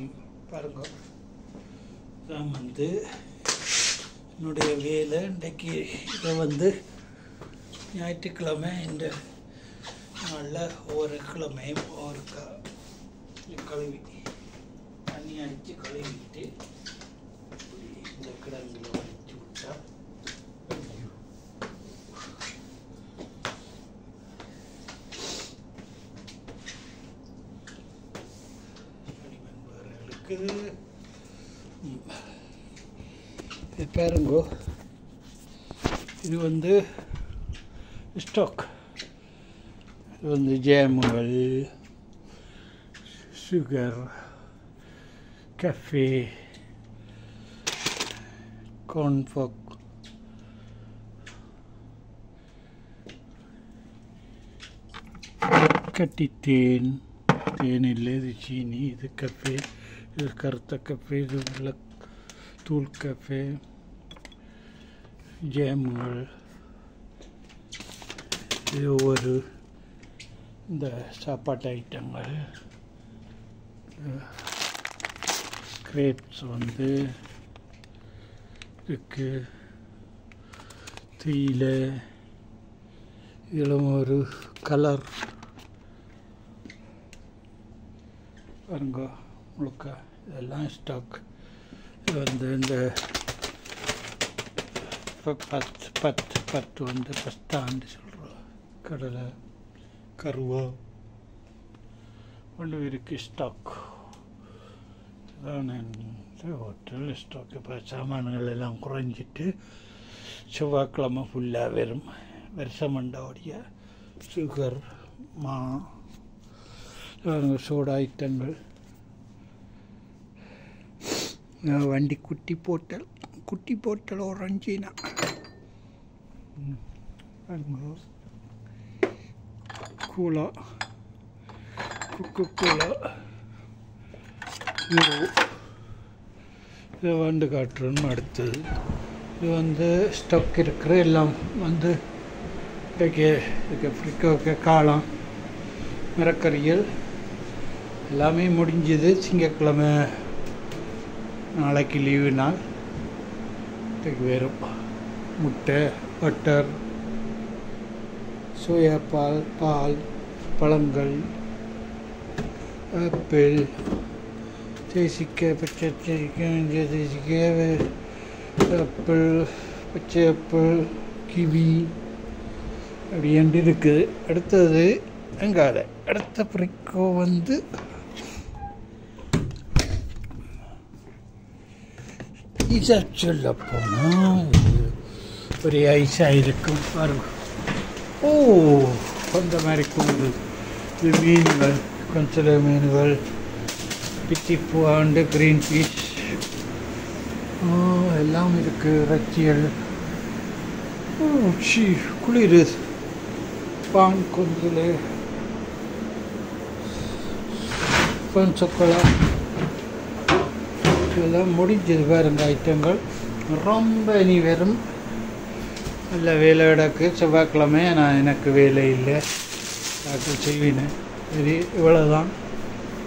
வணக்கம் பாருங்க இதான் வந்து என்னுடைய வேலை இன்றைக்கு இதை வந்து ஞாயிற்றுக்கிழமை இந்த நாளில் ஒவ்வொரு கிழமையும் ஒவ்வொரு க கழுவி தண்ணி அடித்து கழுவிட்டு இப்படி இந்த கிடங்குல வச்சு விட்டா ஐயோ. களிமண்பாறைகளுக்கு ம். இது பாருங்கோ இது வந்து ஸ்டாக் இது வந்து ஜேமுகள் சுகர் கஃபே கார்ன்ஃபாக் கட்டி தேன் தேன் இல்லை இது சீனி இது கஃபே இது கருத்த கஃபே இது வெள்ளை தூள் கஃபே ஜேமுகள் இது ஒவ்வொரு இந்த சாப்பாட்டு ஐட்டங்கள் கிரேப்ஸ் வந்து இருக்கு தேயிலை இதில் ஒரு கலர் பாருங்க முழுக்க இதெல்லாம் ஸ்டாக் இது வந்து இந்த இப்போ பத்து பத்து பத்து வந்து பஸ்தாண்டு சொல்கிறோம் கடலை கருவா ஒன்று இருக்கு ஸ்டாக் இதான் இந்த ஹோட்டல் ஸ்டாக் இப்போ சாமான்கள் எல்லாம் குறைஞ்சிட்டு செவ்வாய்க்கிழமை ஃபுல்லாக வெறும் வருஷமண்டாவுடைய சுகர் மா சோடா ஐட்டங்கள் அஹ் வண்டி குட்டி போட்டல் குட்டி போட்டல் ஓரஞ்சினா கூலா குக்கு கூலா இது இதை வந்து காட்டுறோம் அடுத்தது இது வந்து ஸ்டாக் இருக்கிற எல்லாம் வந்து இன்றைக்கு இதுக்கு ஃப்ரிக்கோக்கு காளான் மிரக்கறிகள் எல்லாமே முடிஞ்சது திங்கக்கிழமை நாளைக்கு லீவு நாள் இன்றைக்கு வெறும் முட்டை பட்டர் சோயா பால் பால் பழங்கள் ஆப்பிள் தேசிக்காய் பச்சை தேசிக்காய் இஞ்சி தேசிக்காய் ஆப்பிள் பச்சை ஆப்பிள் கிவி அப்படின்ட்டு இருக்குது அடுத்தது வெங்காய அடுத்த பிரிக்கோ வந்து ஈஸா சொல்ல போனால் ஒரு ஐஸாக இருக்கும் பாருங்க ஓ அந்த மாதிரி கூடு இது மீன்கள் கொஞ்சம் மீன்கள் பிச்சிப்பூ ஆண்டு க்ரீன் ஃபிஷ் எல்லாம் இருக்குது இறைச்சிகள் ஓ சி குளிர் பான் கொஞ்சல் பஞ்சக்கொலா இதெல்லாம் முடிஞ்சது பாருங்க ஐட்டங்கள் ரொம்ப இனி வெறும் நல்ல வேலை கிடக்கு செவ்வாய்க்கிழமை நான் எனக்கு வேலை இல்லை டாக்டர் செய்வினேன் சரி இவ்வளோதான்